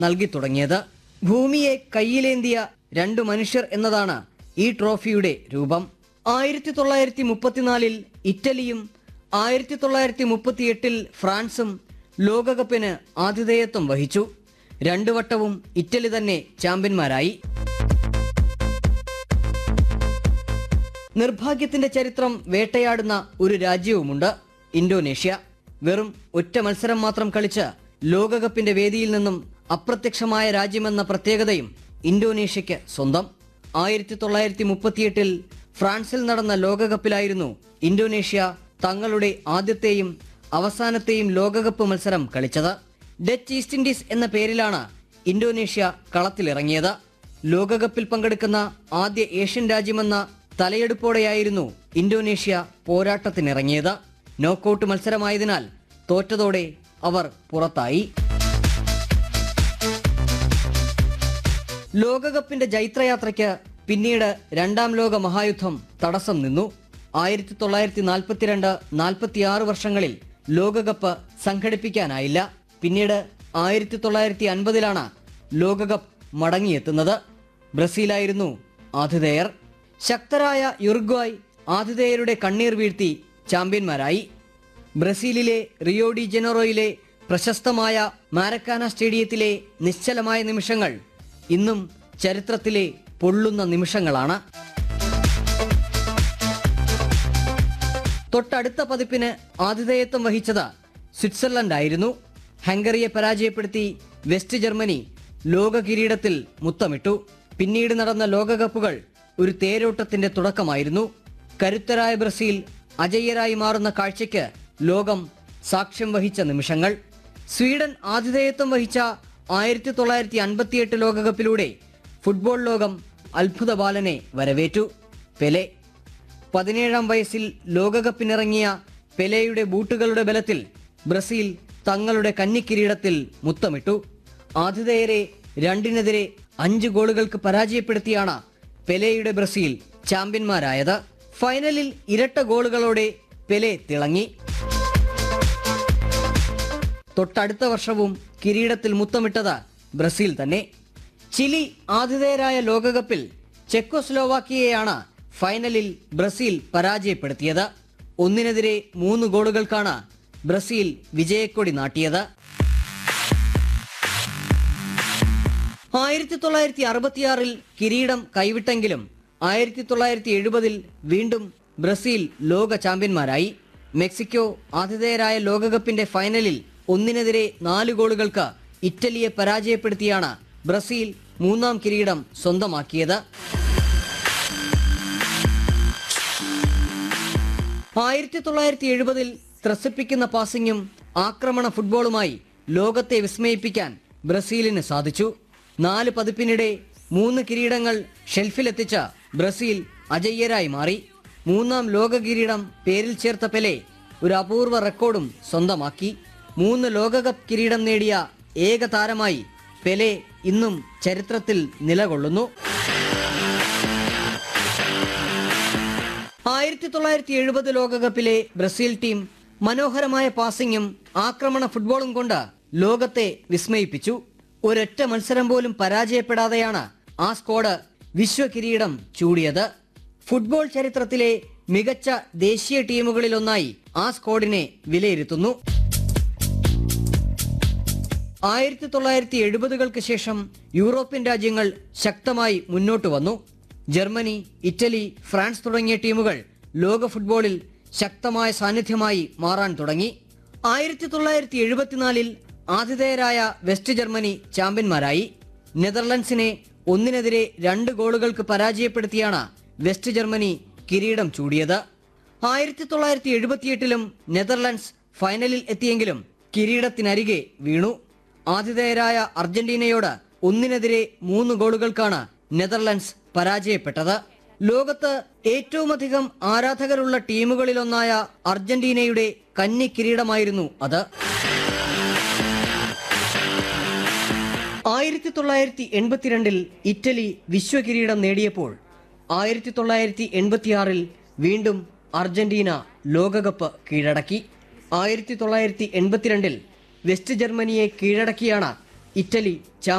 നൽകി തുടങ്ങിയത് ഭൂമിയെ കയ്യിലേന്തിയ രണ്ടു മനുഷ്യർ എന്നതാണ് ഈ ട്രോഫിയുടെ രൂപം ആയിരത്തി തൊള്ളായിരത്തി മുപ്പത്തിനാലിൽ ഇറ്റലിയും ആയിരത്തി തൊള്ളായിരത്തി മുപ്പത്തിയെട്ടിൽ ഫ്രാൻസും ലോകകപ്പിന് ആതിഥേയത്വം വഹിച്ചു രണ്ടു വട്ടവും ഇറ്റലി തന്നെ ചാമ്പ്യന്മാരായി നിർഭാഗ്യത്തിന്റെ ചരിത്രം വേട്ടയാടുന്ന ഒരു രാജ്യവുമുണ്ട് ഇന്തോനേഷ്യ വെറും ഒറ്റ മത്സരം മാത്രം കളിച്ച് ലോകകപ്പിന്റെ വേദിയിൽ നിന്നും അപ്രത്യക്ഷമായ രാജ്യമെന്ന പ്രത്യേകതയും ഇന്തോനേഷ്യയ്ക്ക് സ്വന്തം ആയിരത്തി തൊള്ളായിരത്തി മുപ്പത്തിയെട്ടിൽ ഫ്രാൻസിൽ നടന്ന ലോകകപ്പിലായിരുന്നു ഇന്തോനേഷ്യ തങ്ങളുടെ ആദ്യത്തെയും അവസാനത്തെയും ലോകകപ്പ് മത്സരം കളിച്ചത് ഡച്ച് ഈസ്റ്റ് ഇൻഡീസ് എന്ന പേരിലാണ് ഇന്തോനേഷ്യ കളത്തിലിറങ്ങിയത് ലോകകപ്പിൽ പങ്കെടുക്കുന്ന ആദ്യ ഏഷ്യൻ രാജ്യമെന്ന തലയെടുപ്പോടെയായിരുന്നു ഇന്തോനേഷ്യ പോരാട്ടത്തിനിറങ്ങിയത് നോക്കൌട്ട് മത്സരമായതിനാൽ തോറ്റതോടെ അവർ പുറത്തായി ലോകകപ്പിന്റെ ജൈത്രയാത്രയ്ക്ക് പിന്നീട് രണ്ടാം ലോക മഹായുദ്ധം തടസ്സം നിന്നു ആയിരത്തി തൊള്ളായിരത്തി നാൽപ്പത്തിരണ്ട് നാൽപ്പത്തിയാറ് വർഷങ്ങളിൽ ലോകകപ്പ് സംഘടിപ്പിക്കാനായില്ല പിന്നീട് ആയിരത്തി തൊള്ളായിരത്തി അൻപതിലാണ് ലോകകപ്പ് മടങ്ങിയെത്തുന്നത് ബ്രസീലായിരുന്നു ആതിഥേയർ ശക്തരായ യുറുഗ്വായ് ആതിഥേയരുടെ കണ്ണീർ വീഴ്ത്തി ചാമ്പ്യന്മാരായി ബ്രസീലിലെ റിയോ ഡി ജനറോയിലെ പ്രശസ്തമായ മാരക്കാന സ്റ്റേഡിയത്തിലെ നിശ്ചലമായ നിമിഷങ്ങൾ ഇന്നും ചരിത്രത്തിലെ പൊള്ളുന്ന നിമിഷങ്ങളാണ് തൊട്ടടുത്ത പതിപ്പിന് ആതിഥേയത്വം വഹിച്ചത് സ്വിറ്റ്സർലൻഡ് ആയിരുന്നു ഹംഗറിയെ പരാജയപ്പെടുത്തി വെസ്റ്റ് ജർമ്മനി ലോക കിരീടത്തിൽ മുത്തമിട്ടു പിന്നീട് നടന്ന ലോകകപ്പുകൾ ഒരു തേരോട്ടത്തിന്റെ തുടക്കമായിരുന്നു കരുത്തരായ ബ്രസീൽ അജയ്യരായി മാറുന്ന കാഴ്ചയ്ക്ക് ലോകം സാക്ഷ്യം വഹിച്ച നിമിഷങ്ങൾ സ്വീഡൻ ആതിഥേയത്വം വഹിച്ച ആയിരത്തി തൊള്ളായിരത്തി അൻപത്തിയെട്ട് ലോകകപ്പിലൂടെ ഫുട്ബോൾ ലോകം അത്ഭുത ബാലനെ വരവേറ്റു പെലെ പതിനേഴാം വയസ്സിൽ ലോകകപ്പിനിറങ്ങിയ പെലെയുടെ ബൂട്ടുകളുടെ ബലത്തിൽ ബ്രസീൽ തങ്ങളുടെ കന്നിക്കിരീടത്തിൽ മുത്തമിട്ടു ആതിഥേയരെ രണ്ടിനെതിരെ അഞ്ച് ഗോളുകൾക്ക് പരാജയപ്പെടുത്തിയാണ് പെലെയുടെ ബ്രസീൽ ചാമ്പ്യന്മാരായത് ഫൈനലിൽ ഇരട്ട ഗോളുകളോടെ പെലെ തിളങ്ങി തൊട്ടടുത്ത വർഷവും കിരീടത്തിൽ മുത്തമിട്ടത് ബ്രസീൽ തന്നെ ചിലി ആതിഥേയരായ ലോകകപ്പിൽ ചെക്കോസ്ലോവാക്കിയയാണ് ഫൈനലിൽ ബ്രസീൽ പരാജയപ്പെടുത്തിയത് ഒന്നിനെതിരെ മൂന്ന് ഗോളുകൾക്കാണ് ബ്രസീൽ വിജയക്കൊടി നാട്ടിയത് ആയിരത്തി തൊള്ളായിരത്തി അറുപത്തിയാറിൽ കിരീടം കൈവിട്ടെങ്കിലും ആയിരത്തി തൊള്ളായിരത്തി എഴുപതിൽ വീണ്ടും ബ്രസീൽ ലോക ചാമ്പ്യന്മാരായി മെക്സിക്കോ ആതിഥേയരായ ലോകകപ്പിന്റെ ഫൈനലിൽ ഒന്നിനെതിരെ നാല് ഗോളുകൾക്ക് ഇറ്റലിയെ പരാജയപ്പെടുത്തിയാണ് ബ്രസീൽ മൂന്നാം കിരീടം സ്വന്തമാക്കിയത് ആയിരത്തി തൊള്ളായിരത്തി എഴുപതിൽ ത്രസിപ്പിക്കുന്ന പാസിംഗും ആക്രമണ ഫുട്ബോളുമായി ലോകത്തെ വിസ്മയിപ്പിക്കാൻ ബ്രസീലിന് സാധിച്ചു നാല് പതിപ്പിനിടെ മൂന്ന് കിരീടങ്ങൾ ഷെൽഫിലെത്തിച്ച ബ്രസീൽ അജയ്യരായി മാറി മൂന്നാം ലോക കിരീടം പേരിൽ ചേർത്ത പെലെ ഒരു അപൂർവ റെക്കോർഡും സ്വന്തമാക്കി മൂന്ന് ലോകകപ്പ് കിരീടം നേടിയ ഏക താരമായി പെലെ ഇന്നും ചരിത്രത്തിൽ നിലകൊള്ളുന്നു ആയിരത്തി തൊള്ളായിരത്തി എഴുപത് ലോകകപ്പിലെ ബ്രസീൽ ടീം മനോഹരമായ പാസിംഗും ആക്രമണ ഫുട്ബോളും കൊണ്ട് ലോകത്തെ വിസ്മയിപ്പിച്ചു ഒരൊറ്റ മത്സരം പോലും പരാജയപ്പെടാതെയാണ് ആ സ്ക്വാഡ് വിശ്വകിരീടം ചൂടിയത് ഫുട്ബോൾ ചരിത്രത്തിലെ മികച്ച ദേശീയ ടീമുകളിലൊന്നായി ആ സ്ക്വാഡിനെ വിലയിരുത്തുന്നു ആയിരത്തി തൊള്ളായിരത്തി എഴുപതുകൾക്ക് ശേഷം യൂറോപ്യൻ രാജ്യങ്ങൾ ശക്തമായി മുന്നോട്ട് വന്നു ജർമ്മനി ഇറ്റലി ഫ്രാൻസ് തുടങ്ങിയ ടീമുകൾ ലോക ഫുട്ബോളിൽ ശക്തമായ സാന്നിധ്യമായി മാറാൻ തുടങ്ങി ആയിരത്തി തൊള്ളായിരത്തി എഴുപത്തിനാലിൽ ആതിഥേയരായ വെസ്റ്റ് ജർമ്മനി ചാമ്പ്യന്മാരായി നെതർലൻഡ്സിനെ ഒന്നിനെതിരെ രണ്ട് ഗോളുകൾക്ക് പരാജയപ്പെടുത്തിയാണ് വെസ്റ്റ് ജർമ്മനി കിരീടം ചൂടിയത് ആയിരത്തി തൊള്ളായിരത്തി എഴുപത്തിയെട്ടിലും നെതർലൻഡ്സ് ഫൈനലിൽ എത്തിയെങ്കിലും കിരീടത്തിനരികെ വീണു ആതിഥേയരായ അർജന്റീനയോട് ഒന്നിനെതിരെ മൂന്ന് ഗോളുകൾക്കാണ് നെതർലൻഡ്സ് പരാജയപ്പെട്ടത് ലോകത്ത് ഏറ്റവുമധികം ആരാധകരുള്ള ടീമുകളിലൊന്നായ അർജന്റീനയുടെ കന്നി കിരീടമായിരുന്നു അത് ആയിരത്തി തൊള്ളായിരത്തി എൺപത്തിരണ്ടിൽ ഇറ്റലി വിശ്വകിരീടം നേടിയപ്പോൾ ആയിരത്തി തൊള്ളായിരത്തി എൺപത്തിയാറിൽ വീണ്ടും അർജന്റീന ലോകകപ്പ് കീഴടക്കി ആയിരത്തി തൊള്ളായിരത്തി എൺപത്തിരണ്ടിൽ വെസ്റ്റ് ജർമ്മനിയെ കീഴടക്കിയാണ് ഇറ്റലി ചാമ്പ്യൻ